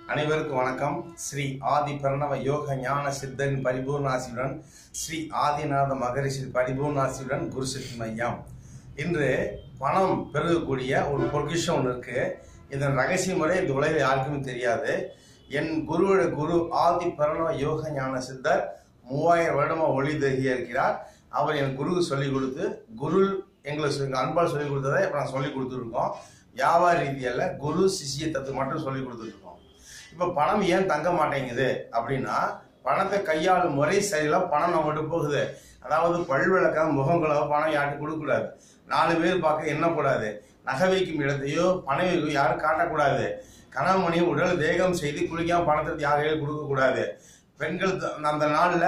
அனைவருக்கும் வணக்கம் ஸ்ரீ ஆதி பிரணவ யோக ஞான சித்தன் பரிபூர்ணாசியுடன் ஸ்ரீ ஆதிநாத மகரிஷி பரிபூர்ணாசியுடன் குரு சக்தி மையம் இன்று பணம் பெருகக்கூடிய ஒரு பொக்கிஷம் ஒன்று இருக்கு இதன் ரகசிய முறை இந்த உலகில் யாருக்குமே தெரியாது என் குருவோட குரு ஆதி பிரணவ யோக ஞான சித்தர் மூவாயிரம் வருடமா ஒளி தகிய இருக்கிறார் அவர் என் குருக்கு சொல்லிக் கொடுத்து குரு எங்களுக்கு சொல்லி- அன்பால் சொல்லிக் கொடுத்ததை இப்போ நான் சொல்லிக் கொடுத்துருக்கோம் வியாபார ரீதியில் குரு சிஷிய தத்துவம் மட்டும் சொல்லிக் கொடுத்துருக்கோம் இப்போ பணம் ஏன் தங்க மாட்டேங்குது அப்படின்னா பணத்தை கையாளும் முறை சரியில்லை பணம் நம்மகிட்ட போகுது அதாவது பல்விளக்க முகங்களோ பணம் யார்கிட்ட கொடுக்கக்கூடாது நாலு பேர் பார்க்க எண்ணக்கூடாது நகை வைக்கும் இடத்தையோ பணம் வைக்கும் யாரும் காட்டக்கூடாது கணவன் உடல் தேகம் செய்து குளிக்காம பணத்தை யாரையும் கொடுக்கக்கூடாது பெண்கள் த- அந்த நாளில்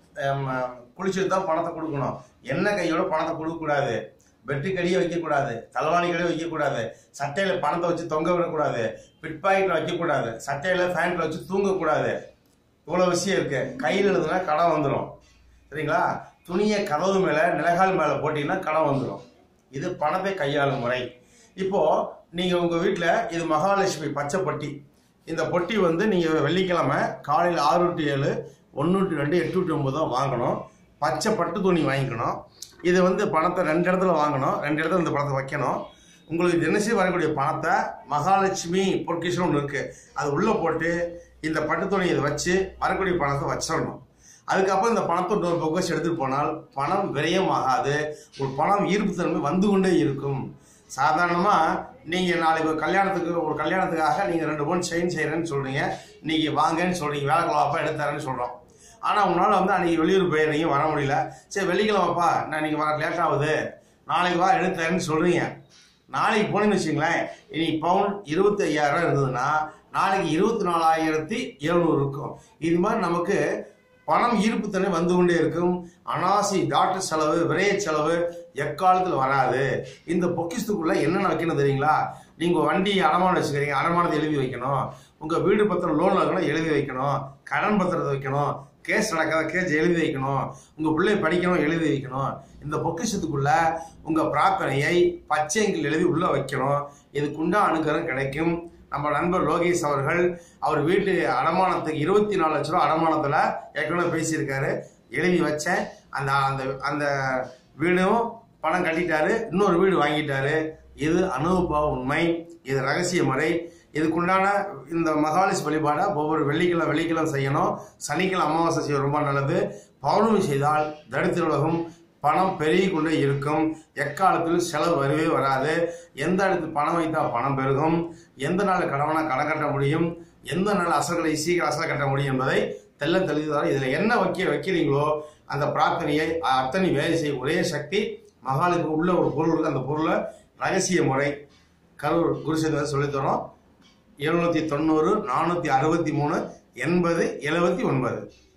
குளிச்சுட்டு தான் பணத்தை கொடுக்கணும் எண்ணெய் கையோட பணத்தை கொடுக்கக்கூடாது வெட்டுக்கடியே வைக்கக்கூடாது தலவாணிகளே வைக்கக்கூடாது சட்டையில் பணத்தை வச்சு தொங்க விடக்கூடாது பிட் பாக்கெட்டில் வைக்கக்கூடாது சட்டையில் ஃபேண்ட்டில் வச்சு தூங்கக்கூடாது இவ்வளோ விஷயம் இருக்கு கையில் எழுதுனா கடன் வந்துடும் சரிங்களா துணியை கதவு மேலே நிலகால் மேலே போட்டிங்கன்னா கடன் வந்துடும் இது பணத்தை கையாளும் முறை இப்போ நீங்கள் உங்கள் வீட்டில் இது மகாலட்சுமி பச்சை பொட்டி இந்த பொட்டி வந்து நீங்கள் வெள்ளிக்கிழமை காலையில் ஆறு டு ஏழு ஒன்று டு ரெண்டு எட்டு டு ஒம்பது தான் வாங்கணும் பச்சை பட்டு துணி வாங்கிக்கணும் இது வந்து பணத்தை ரெண்டு இடத்துல வாங்கணும் ரெண்டு இடத்துல இந்த பணத்தை வைக்கணும் உங்களுக்கு தினசரி வரக்கூடிய பணத்தை மகாலட்சுமி பொற்கிஷன் ஒன்று இருக்குது அது உள்ளே போட்டு இந்த பட்டு துணியை இதை வச்சு வரக்கூடிய பணத்தை வச்சிடணும் அதுக்கப்புறம் இந்த பணத்தை இன்னொரு பொக்கஸ் எடுத்துட்டு போனால் பணம் விரயம் ஆகாது ஒரு பணம் ஈர்ப்பு தன்மை வந்து கொண்டே இருக்கும் சாதாரணமாக நீங்கள் நாளைக்கு ஒரு கல்யாணத்துக்கு ஒரு கல்யாணத்துக்காக நீங்கள் ரெண்டு பவுன் செயின் செய்கிறேன்னு சொல்கிறீங்க நீங்கள் வாங்கன்னு சொல்கிறீங்க வேலைக்கிழமைப்பா எடுத்தாரேன்னு சொல்கிறோம் ஆனால் உங்களால் வந்து அன்றைக்கி வெளியூர் போயிருந்தீங்க வர முடியல சரி வெள்ளிக்கிழமைப்பா நான் நீங்கள் வர லேட் ஆகுது நாளைக்கு வா எடுத்தாரேன்னு சொல்கிறீங்க நாளைக்கு போனீங்கன்னு வச்சுங்களேன் இனி பவுன் இருபத்தி ஐயாயிரம் இருந்ததுன்னா நாளைக்கு இருபத்தி நாலாயிரத்தி எழுநூறு இருக்கும் இது மாதிரி நமக்கு பணம் ஈர்ப்புத்தன்மை வந்து கொண்டே இருக்கும் அனாசி டாக்டர் செலவு விரைய செலவு எக்காலத்தில் வராது இந்த பொக்கிஷத்துக்குள்ள என்னென்ன வைக்கணும் தெரியுங்களா நீங்கள் வண்டி அடமானம் வச்சுக்கிறீங்க அடமானத்தை எழுதி வைக்கணும் உங்கள் வீடு பத்திரம் லோன் இருக்கணும் எழுதி வைக்கணும் கடன் பத்திரத்தை வைக்கணும் கேஸ் நடக்காத கேஸ் எழுதி வைக்கணும் உங்கள் பிள்ளை படிக்கணும் எழுதி வைக்கணும் இந்த பொக்கிஷத்துக்குள்ள உங்கள் பிரார்த்தனையை பச்சைங்கில் எழுதி உள்ளே வைக்கணும் இதுக்குண்டா அனுகரம் கிடைக்கும் நம்ம நண்பர் லோகேஷ் அவர்கள் அவர் வீட்டு அடமானத்துக்கு இருபத்தி நாலு லட்ச ரூபா அடமானத்தில் ஏற்கனவே பேசியிருக்காரு எழுதி வச்சேன் அந்த அந்த அந்த வீடும் பணம் கட்டிட்டாரு இன்னொரு வீடு வாங்கிட்டாரு இது அனுபவ உண்மை இது ரகசிய முறை இதுக்குண்டான இந்த மகாலிஷ் வழிபாடை ஒவ்வொரு வெள்ளிக்கிழமை வெள்ளிக்கிழமை செய்யணும் சனிக்கிழமை அமாவாசை செய்ய ரொம்ப நல்லது பௌர்ணமி செய்தால் தரித்திர உலகம் பணம் பெருகி கொண்டே இருக்கும் எக்காலத்திலும் செலவு வரவே வராது எந்த இடத்துல பணம் வைத்தால் பணம் பெருகும் எந்த நாள் கடவனா கடன் கட்ட முடியும் எந்த நாள் அசல்களை சீக்கிரம் அசல் கட்ட முடியும் என்பதை தெல்ல தெளிவாக இதில் என்ன வைக்க வைக்கிறீங்களோ அந்த பிரார்த்தனையை அத்தனை வேலை செய்ய ஒரே சக்தி மகாலுக்கு உள்ள ஒரு பொருள் இருக்கு அந்த பொருளை ரகசிய முறை கரூர் குருசேதர் சொல்லித்தரோம் எழுநூற்றி தொண்ணூறு நானூற்றி அறுபத்தி மூணு எண்பது எழுபத்தி ஒன்பது